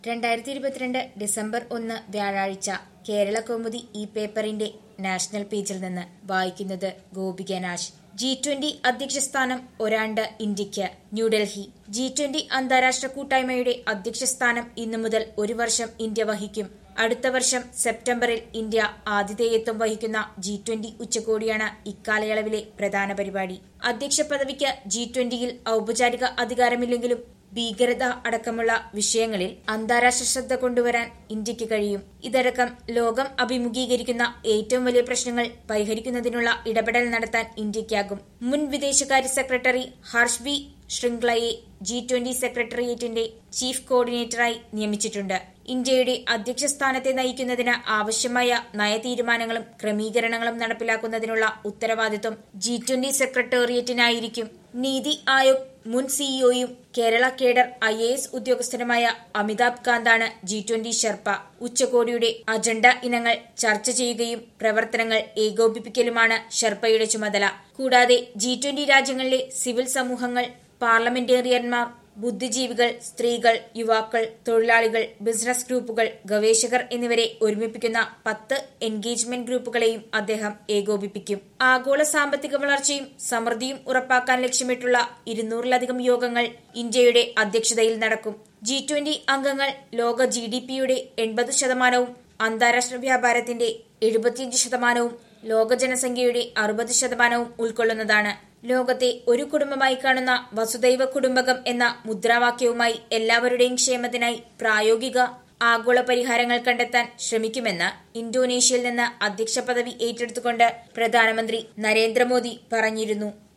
രണ്ടായിരത്തി ഇരുപത്തിരണ്ട് ഡിസംബർ ഒന്ന് വ്യാഴാഴ്ച കേരള കൗമുദി ഈ പേപ്പറിന്റെ നാഷണൽ പേജിൽ നിന്ന് വായിക്കുന്നത് ഗോപിക നാശ് ജി ട്വന്റി അധ്യക്ഷ സ്ഥാനം ഒരാണ്ട് ഇന്ത്യയ്ക്ക് ന്യൂഡൽഹി ജി ട്വന്റി അന്താരാഷ്ട്ര കൂട്ടായ്മയുടെ അധ്യക്ഷ സ്ഥാനം ഇന്നു മുതൽ ഒരു വർഷം ഇന്ത്യ വഹിക്കും അടുത്ത വർഷം സെപ്റ്റംബറിൽ ഇന്ത്യ ആതിഥേയത്വം വഹിക്കുന്ന ജി ട്വന്റി ഉച്ചകോടിയാണ് ഇക്കാലയളവിലെ പ്രധാന പരിപാടി അധ്യക്ഷ പദവിക്ക് ജി ട്വന്റിയിൽ ഔപചാരിക അധികാരമില്ലെങ്കിലും ഭീകരത അടക്കമുള്ള വിഷയങ്ങളിൽ അന്താരാഷ്ട്ര ശ്രദ്ധ കൊണ്ടുവരാൻ ഇന്ത്യക്ക് കഴിയും ഇതടക്കം ലോകം അഭിമുഖീകരിക്കുന്ന ഏറ്റവും വലിയ പ്രശ്നങ്ങൾ പരിഹരിക്കുന്നതിനുള്ള ഇടപെടൽ നടത്താൻ ഇന്ത്യയ്ക്കാകും മുൻ വിദേശകാര്യ സെക്രട്ടറി ഹർഷ് ബി ശൃംഗ്ലയെ ജി ട്വന്റി സെക്രട്ടേറിയറ്റിന്റെ ചീഫ് കോർഡിനേറ്ററായി നിയമിച്ചിട്ടുണ്ട് ഇന്ത്യയുടെ അധ്യക്ഷ സ്ഥാനത്തെ നയിക്കുന്നതിന് ആവശ്യമായ നയതീരുമാനങ്ങളും ക്രമീകരണങ്ങളും നടപ്പിലാക്കുന്നതിനുള്ള ഉത്തരവാദിത്വം ജി ട്വന്റി സെക്രട്ടേറിയറ്റിനായിരിക്കും നീതി ആയോഗ് മുൻ സിഇഒയും Kerala cadre I A S ഉദ്യോഗസ്ഥനുമായ അമിതാഭ് കാന്താണ് ജി ട്വന്റി ഷെർപ്പ ഉച്ചകോടിയുടെ അജണ്ട ഇനങ്ങൾ ചർച്ച ചെയ്യുകയും പ്രവർത്തനങ്ങൾ ഏകോപിപ്പിക്കലുമാണ് ഷെർപ്പയുടെ ചുമതല കൂടാതെ ജി ട്വന്റി രാജ്യങ്ങളിലെ സിവിൽ സമൂഹങ്ങൾ പാർലമെന്റേറിയന്മാർ ബുദ്ധിജീവികൾ സ്ത്രീകൾ യുവാക്കൾ തൊഴിലാളികൾ ബിസിനസ് ഗ്രൂപ്പുകൾ ഗവേഷകർ എന്നിവരെ ഒരുമിപ്പിക്കുന്ന പത്ത് എൻഗേജ്മെന്റ് ഗ്രൂപ്പുകളെയും അദ്ദേഹം ഏകോപിപ്പിക്കും ആഗോള സാമ്പത്തിക വളർച്ചയും സമൃദ്ധിയും ഉറപ്പാക്കാൻ ലക്ഷ്യമിട്ടുള്ള ഇരുന്നൂറിലധികം യോഗങ്ങൾ ഇന്ത്യയുടെ അധ്യക്ഷതയിൽ നടക്കും ജി ട്വന്റി അംഗങ്ങൾ ലോക ജി ഡി പിയുടെ എൺപത് ശതമാനവും അന്താരാഷ്ട്ര വ്യാപാരത്തിന്റെ എഴുപത്തിയഞ്ച് ശതമാനവും ലോക ജനസംഖ്യയുടെ അറുപത് ശതമാനവും ഉൾക്കൊള്ളുന്നതാണ് ലോകത്തെ ഒരു കുടുംബമായി കാണുന്ന വസുദൈവ കുടുംബകം എന്ന മുദ്രാവാക്യവുമായി എല്ലാവരുടെയും ക്ഷേമത്തിനായി പ്രായോഗിക ആഗോള പരിഹാരങ്ങൾ കണ്ടെത്താൻ ശ്രമിക്കുമെന്ന് ഇന്തോനേഷ്യയിൽ നിന്ന് അധ്യക്ഷ പദവി ഏറ്റെടുത്തുകൊണ്ട് പ്രധാനമന്ത്രി നരേന്ദ്രമോദി പറഞ്ഞിരുന്നു